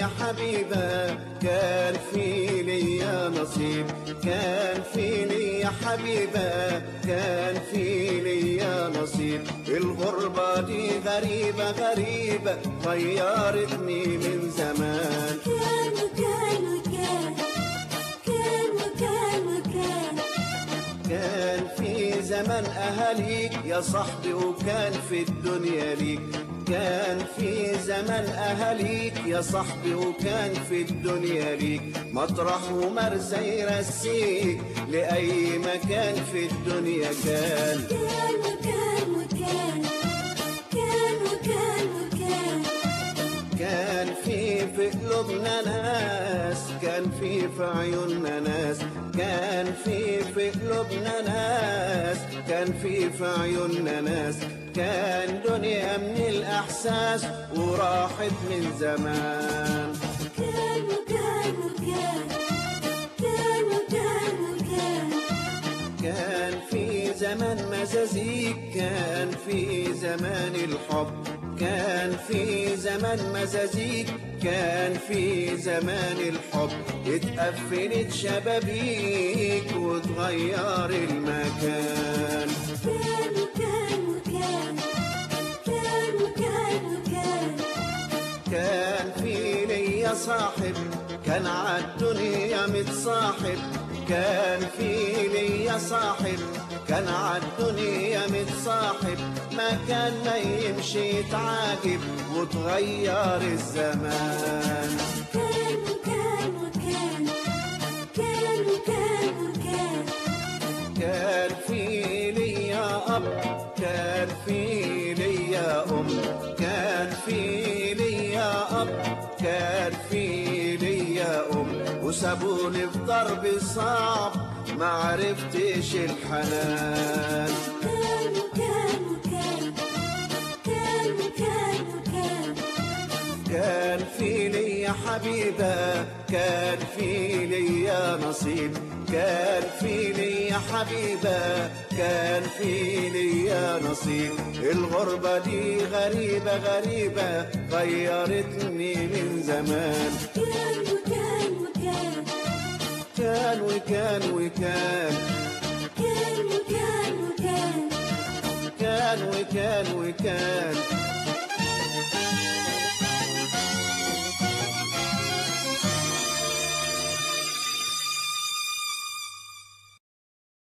ليا حبيبة كان في ليا نصيب كان في ليا حبيبة كان في ليا نصيب الغربة دي غريبة غريبة غيرتني من زمان كان وكان وكان كان وكان وكان كان في زمان أهاليك يا صاحبي وكان في الدنيا ليك كان في زمان أهاليك يا صاحبي وكان في الدنيا ليك مطرح ومرزى يرسيك لأي مكان في الدنيا كان كان وكان وكان كان وكان وكان كان في في قلوبنا ناس كان في في عيوننا ناس كان في في قلوبنا ناس كان في في عيوننا ناس كان دنيا من الأحساس وراحت من زمان كان وكان وكان كان وكان وكان كان في زمان مزازيك كان في زمان الحب كان في زمان مزازيك كان في زمان الحب اتقفلت شبابيك وتغير المكان كان وكان وكان كان وكان وكان كان في ليا صاحب كان عالدنيا متصاحب كان في ليا صاحب كان عالدنيا متصاحب ما كان ما يمشي يتعاجب وتغير الزمان كان وكان وكان كان وكان وكان كان في ليا أب كان في ليا أم كان في ليا أب كان في ليا أم وسابوني في ضرب صعب ما عرفتش الحنان كان وكان وكان كان وكان وكان كان في ليا حبيبة كان في ليا نصيب كان في ليا حبيبة كان في ليا نصيب الغربة دي غريبة غريبة غيرتني من زمان كان وكان وكان كان وكان وكان كان وكان وكان كان وكان وكان